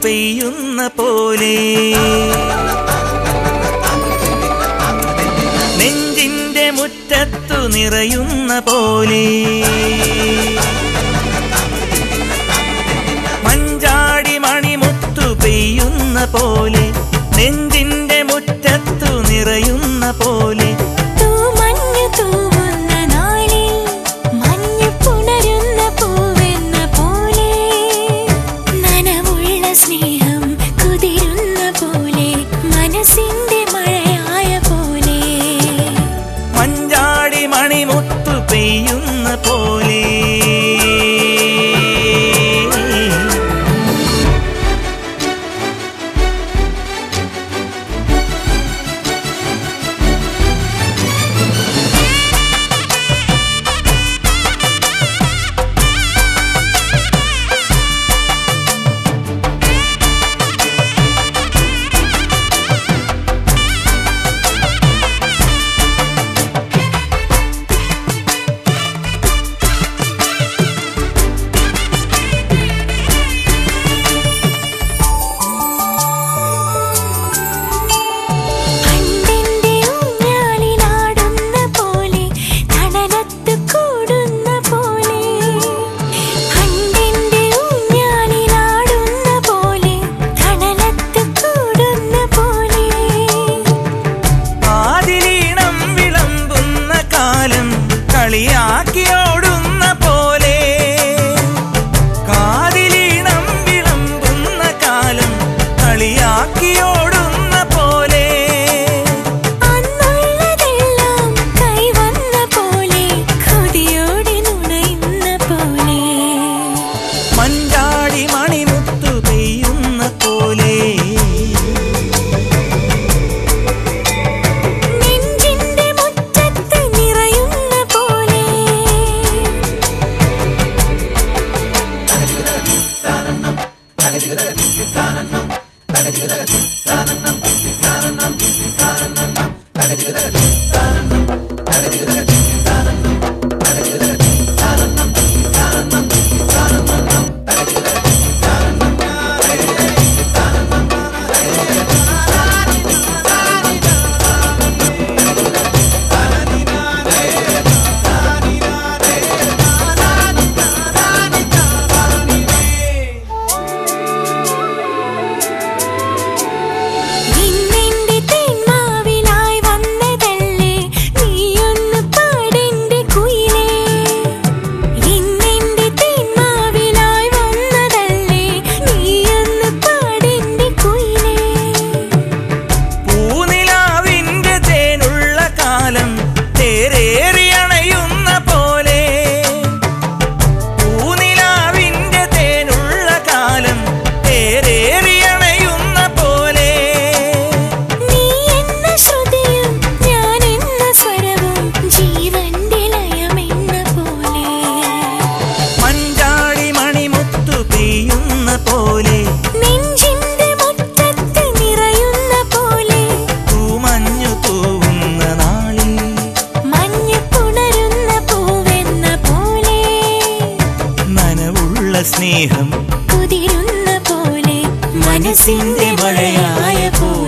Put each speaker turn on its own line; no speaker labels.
പെയ്യുന്ന പോലെ നെഞ്ചിന്റെ മുറ്റത്തു നിറയുന്ന പോലെ മഞ്ചാടി മണിമുത്തു പെയ്യുന്ന പോലെ നെഞ്ചിന്റെ മുറ്റത്തു നിറയുന്ന പോലെ
തൂമഞ്ഞു തൂവുന്ന നാളിൽ മഞ്ഞു പുണരുന്ന പൂവെന്ന പോലെ നനവുള്ള സ്നേഹം കുതിരുന്ന പോലെ മനസ്സിന്റെ മഴയായ പോലെ
മഞ്ചാടി മണിമുത്തു പെയ്യുന്ന പോലെ
പണ്ടിന്റെ ഊഞ്ഞാലിലാടുന്ന പോലെ തണലത്ത് കൂടുന്ന പോലെ പണ്ടിന്റെ ഊഞ്ഞാലിലാടുന്ന പോലെ തണലത്ത് കൂടുന്ന പോലെ
ആദിലീണം വിളമ്പുന്ന കാലം കളിയാക്കിയോടുന്ന പോലെ കാതിലീണം വിളമ്പുന്ന കാലം കളിയാക്കിയോടുന്ന പോലെ
അന്നുള്ളതെല്ലാം കൈവന്ന പോലെ കൊതിയോടെ നുണയുന്ന പോലെ
മഞ്ചാടി മണിമുത്തു പെയ്യുന്ന പോലെ
നെഞ്ചിന്റെ മുറ്റത്ത് നിറയുന്ന പോലെ ഇന്നെന്റെ തേന്മാവിലായി വന്നതല്ലേ നീയൊന്ന് പാടെന്റെ കുയിലേ ഇന്നെന്റെ തേന്മാവിലായി വന്നതല്ലേ നീയൊന്ന് പാടെന്റെ കുയിലേ
പൂനിലാവിന്റെ തേനുള്ള കാലം തേരേറിയണയുന്ന പോലെ പൂനിലാവിന്റെ തേനുള്ള കാലം തേരേറിയണയുന്ന പോലെ
നീ എന്ന ശ്രുതിയും ഞാൻ എന്ന സ്വരവും ജീവന്റെ ലയമെന്ന പോലെ
മഞ്ചാടി മണിമുത്തു പെയ്യുന്ന പോലെ
നെഞ്ചിന്റെ മുറ്റത്ത് നിറയുന്ന പോലെ
തൂമഞ്ഞു തൂവുന്ന നാളിൽ
മഞ്ഞ് പുണരുന്ന പൂവെന്ന പോലെ
നനവുള്ള സ്നേഹം
കുതിരുന്ന പോലെ മനസ്സിന്റെ മഴയായ പോലെ